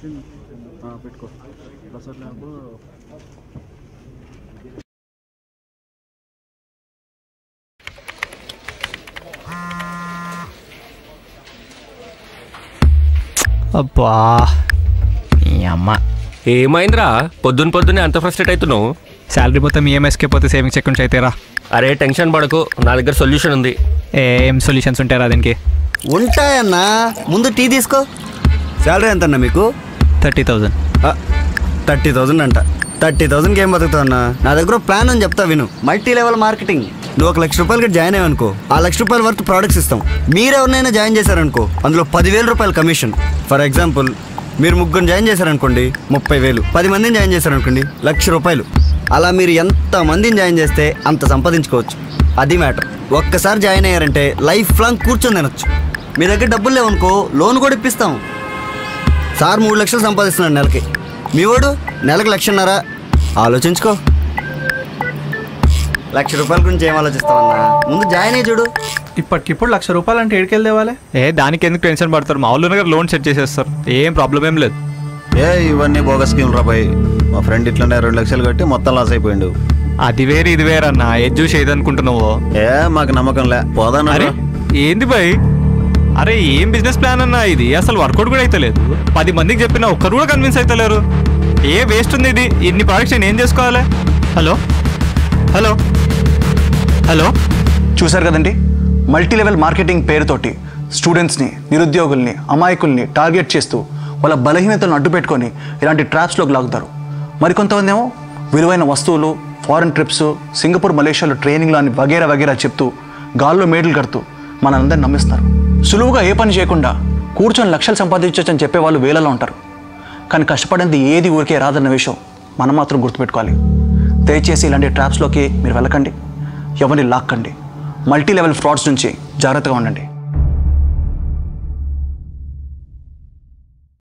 machine పెట్టుకో బసర్ lamp అబ్బా ఈ అమ్మ ఏమైందిరా పొద్దున పొద్దునే అంత ఫ్రస్ట్రేట్ అవుతున్నావు శాలరీ మొత్తం ఈఎంఐస్కి పోతే సేవింగ్స్ అకౌంట్స్ అయితేరా అరే టెన్షన్ పడకు నా దగ్గర సొల్యూషన్ ఉంది ఏం సొల్యూషన్స్ ఉంటారా దీనికి ఉంటాయన్నా ముందు టీ తీసుకో శాలరీ ఎంతన్నా మీకు థర్టీ థౌజండ్ థర్టీ థౌజండ్ అంట థర్టీ థౌజండ్కి ఏం బతుకుతావు అన్న నా దగ్గర ప్లాన్ అని చెప్తా విను మల్టీ లెవెల్ మార్కెటింగ్ నువ్వు ఒక లక్ష రూపాయలకి జాయిన్ అయ్యావనుకో ఆ లక్ష రూపాయల వర్త్ ప్రోడక్ట్స్ ఇస్తాం మీరు ఎవరినైనా జాయిన్ చేశారనుకో అందులో పదివేల రూపాయల కమిషన్ ఫర్ ఎగ్జాంపుల్ మీరు ముగ్గురు జాయిన్ చేశారనుకోండి ముప్పై వేలు పది మందిని జాయిన్ చేశారనుకోండి లక్ష రూపాయలు అలా మీరు ఎంత మందిని జాయిన్ చేస్తే అంత సంపాదించుకోవచ్చు అది మ్యాటర్ ఒక్కసారి జాయిన్ అయ్యారంటే లైఫ్ లాంగ్ కూర్చొని తినొచ్చు మీ దగ్గర డబ్బులు లేవనుకో లోన్ కూడా ఇప్పిస్తాం సార్ మూడు లక్షలు సంపాదిస్తున్నాడు నెలకి మీ వాడు నెలకు లక్షన్నర ఆలోచించుకో లక్ష రూపాయల గురించి ఏం ఆలోచిస్తావన్నా ముందు జాయిన్ అయ్యి చూడు ఇప్పటికిప్పుడు లక్ష రూపాయలు అంటే ఏడికెళ్ళి తేవాలి ఏ దానికి ఎందుకు టెన్షన్ పడతారు మా వాళ్ళు దగ్గర లోన్ సెట్ చేసేస్తారు ఏం ప్రాబ్లం ఏం లేదు ఏ ఇవన్నీ బోగస్ స్కీమ్ రాబాయ్ మా ఫ్రెండ్ ఇట్లనే రెండు లక్షలు కట్టి మొత్తం లాస్ అయిపోయిండు అది వేరు ఇది వేరు అన్న ఏది చూసి ఏది అనుకుంటున్నావు ఏ మాకు నమ్మకం లే పోదాను అరే ఏంది భయ్ అరే ఏం బిజినెస్ ప్లాన్ అన్నా ఇది అసలు వర్కౌట్ కూడా అయితే లేదు పది మందికి చెప్పినా ఒక్కరు కూడా కన్విన్స్ అవుతలేరు ఏ వేస్ట్ ఉంది ఇది ఇన్ని ప్రాడక్ట్స్ నేను ఏం చేసుకోవాలి హలో హలో హలో చూశారు కదండి మల్టీ లెవెల్ మార్కెటింగ్ పేరుతోటి స్టూడెంట్స్ని నిరుద్యోగుల్ని అమాయకుల్ని టార్గెట్ చేస్తూ వాళ్ళ బలహీనతలను అడ్డుపెట్టుకొని ఇలాంటి ట్రాప్స్లోకి లాగుతారు మరికొంతమంది ఏమో విలువైన వస్తువులు ఫారెన్ ట్రిప్స్ సింగపూర్ మలేషియాలో ట్రైనింగ్లు అని వగేరా వగేరా చెప్తూ గాల్లో మేడలు కడుతూ మనందరిని నమ్మిస్తారు సులువుగా ఏ పని చేయకుండా కూర్చొని లక్షలు సంపాదించవచ్చని చెప్పే వాళ్ళు వేలలో ఉంటారు కానీ కష్టపడింది ఏది ఊరికే రాదన్న విషయం మనం మాత్రం గుర్తుపెట్టుకోవాలి దయచేసి ఇలాంటి ట్రాప్స్లోకి మీరు వెళ్ళకండి ఎవరిని లాక్కండి మల్టీ లెవెల్ ఫ్రాడ్స్ నుంచి జాగ్రత్తగా ఉండండి